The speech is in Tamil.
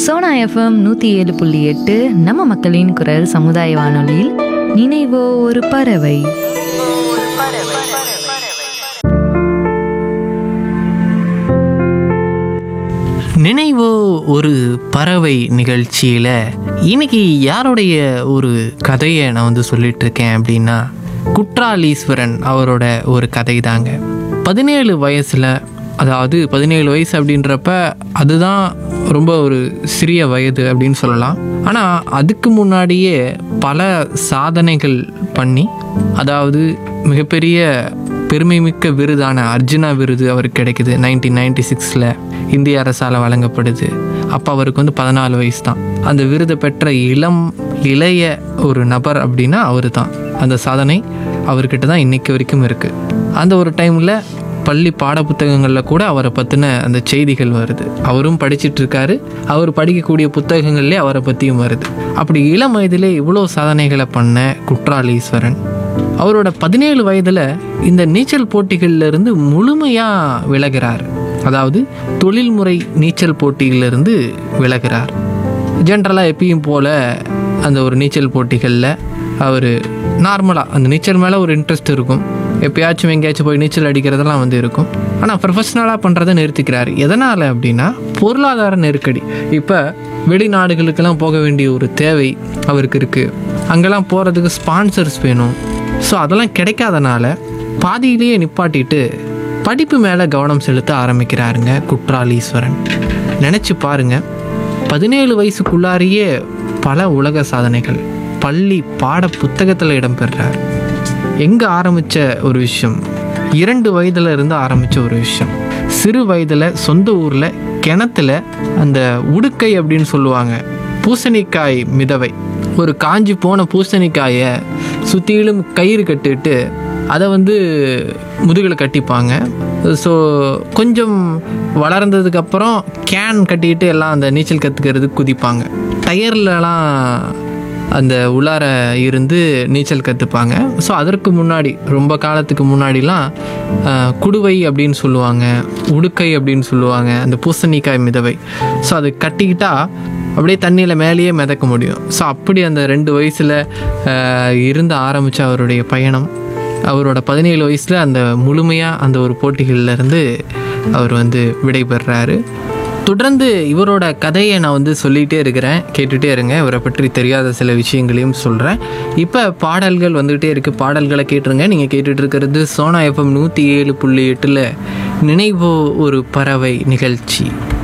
சோனா எஃப்எம் நூற்றி ஏழு புள்ளி எட்டு நம்ம மக்களின் குரல் சமுதாய வானொலியில் நினைவோ ஒரு பறவை நினைவோ ஒரு பறவை நிகழ்ச்சியில் இன்னைக்கு யாருடைய ஒரு கதையை நான் வந்து சொல்லிட்டு இருக்கேன் அப்படின்னா குற்றாலீஸ்வரன் அவரோட ஒரு கதை தாங்க பதினேழு வயசில் அதாவது பதினேழு வயசு அப்படின்றப்ப அதுதான் ரொம்ப ஒரு சிறிய வயது அப்படின்னு சொல்லலாம் ஆனால் அதுக்கு முன்னாடியே பல சாதனைகள் பண்ணி அதாவது மிகப்பெரிய பெருமைமிக்க விருதான அர்ஜுனா விருது அவருக்கு கிடைக்குது நைன்டீன் நைன்டி சிக்ஸில் இந்திய அரசால் வழங்கப்படுது அப்போ அவருக்கு வந்து பதினாலு வயசு தான் அந்த விருதை பெற்ற இளம் இளைய ஒரு நபர் அப்படின்னா அவர் தான் அந்த சாதனை அவர்கிட்ட தான் இன்னைக்கு வரைக்கும் இருக்குது அந்த ஒரு டைமில் பள்ளி பாடப்புத்தகங்களில் கூட அவரை பற்றின அந்த செய்திகள் வருது அவரும் படிச்சிட்டு இருக்காரு அவர் படிக்கக்கூடிய புத்தகங்கள்லேயே அவரை பற்றியும் வருது அப்படி இளம் வயதிலே இவ்வளோ சாதனைகளை பண்ண குற்றாலீஸ்வரன் அவரோட பதினேழு வயதில் இந்த நீச்சல் போட்டிகள்ல இருந்து முழுமையாக விலகிறார் அதாவது தொழில்முறை நீச்சல் போட்டியிலிருந்து விலகிறார் ஜென்ரலாக எப்பயும் போல் அந்த ஒரு நீச்சல் போட்டிகளில் அவர் நார்மலாக அந்த நீச்சல் மேலே ஒரு இன்ட்ரெஸ்ட் இருக்கும் எப்பயாச்சும் எங்கேயாச்சும் போய் நீச்சல் அடிக்கிறதெல்லாம் வந்து இருக்கும் ஆனால் ப்ரொஃபஷ்னலாக பண்ணுறதை நிறுத்திக்கிறார் எதனால் அப்படின்னா பொருளாதார நெருக்கடி இப்போ வெளிநாடுகளுக்கெல்லாம் போக வேண்டிய ஒரு தேவை அவருக்கு இருக்குது அங்கெல்லாம் போகிறதுக்கு ஸ்பான்சர்ஸ் வேணும் ஸோ அதெல்லாம் கிடைக்காதனால பாதியிலேயே நிப்பாட்டிட்டு படிப்பு மேலே கவனம் செலுத்த ஆரம்பிக்கிறாருங்க குற்றாலீஸ்வரன் நினச்சி பாருங்க பதினேழு வயசுக்குள்ளாரியே பல உலக சாதனைகள் பள்ளி பாட புத்தகத்தில் இடம்பெறார் எங்கே ஆரம்பித்த ஒரு விஷயம் இரண்டு வயதுல இருந்து ஆரம்பித்த ஒரு விஷயம் சிறு வயதில் சொந்த ஊரில் கிணத்துல அந்த உடுக்கை அப்படின்னு சொல்லுவாங்க பூசணிக்காய் மிதவை ஒரு காஞ்சி போன பூசணிக்காயை சுற்றிலும் கயிறு கட்டிட்டு அதை வந்து முதுகில் கட்டிப்பாங்க ஸோ கொஞ்சம் வளர்ந்ததுக்கப்புறம் கேன் கட்டிக்கிட்டு எல்லாம் அந்த நீச்சல் கற்றுக்கிறதுக்கு குதிப்பாங்க டயர்லலாம் அந்த உள்ளார இருந்து நீச்சல் கற்றுப்பாங்க ஸோ அதற்கு முன்னாடி ரொம்ப காலத்துக்கு முன்னாடிலாம் ஆஹ், குடுவை அப்படின்னு சொல்லுவாங்க உடுக்கை அப்படின்னு சொல்லுவாங்க அந்த பூசணிக்காய் மிதவை ஸோ அது கட்டிக்கிட்டா அப்படியே தண்ணியில் மேலேயே மிதக்க முடியும் ஸோ அப்படி அந்த ரெண்டு வயசில் இருந்து ஆரம்பித்த அவருடைய பயணம் அவரோட பதினேழு வயசில் அந்த முழுமையாக அந்த ஒரு போட்டிகள்ல இருந்து அவர் வந்து விடைபெறாரு தொடர்ந்து இவரோட கதையை நான் வந்து சொல்லிகிட்டே இருக்கிறேன் கேட்டுகிட்டே இருங்க இவரை பற்றி தெரியாத சில விஷயங்களையும் சொல்கிறேன் இப்போ பாடல்கள் வந்துகிட்டே இருக்குது பாடல்களை கேட்டுருங்க நீங்கள் கேட்டுட்டு இருக்கிறது சோனா எஃப்எம் நூற்றி ஏழு புள்ளி எட்டில் நினைவோ ஒரு பறவை நிகழ்ச்சி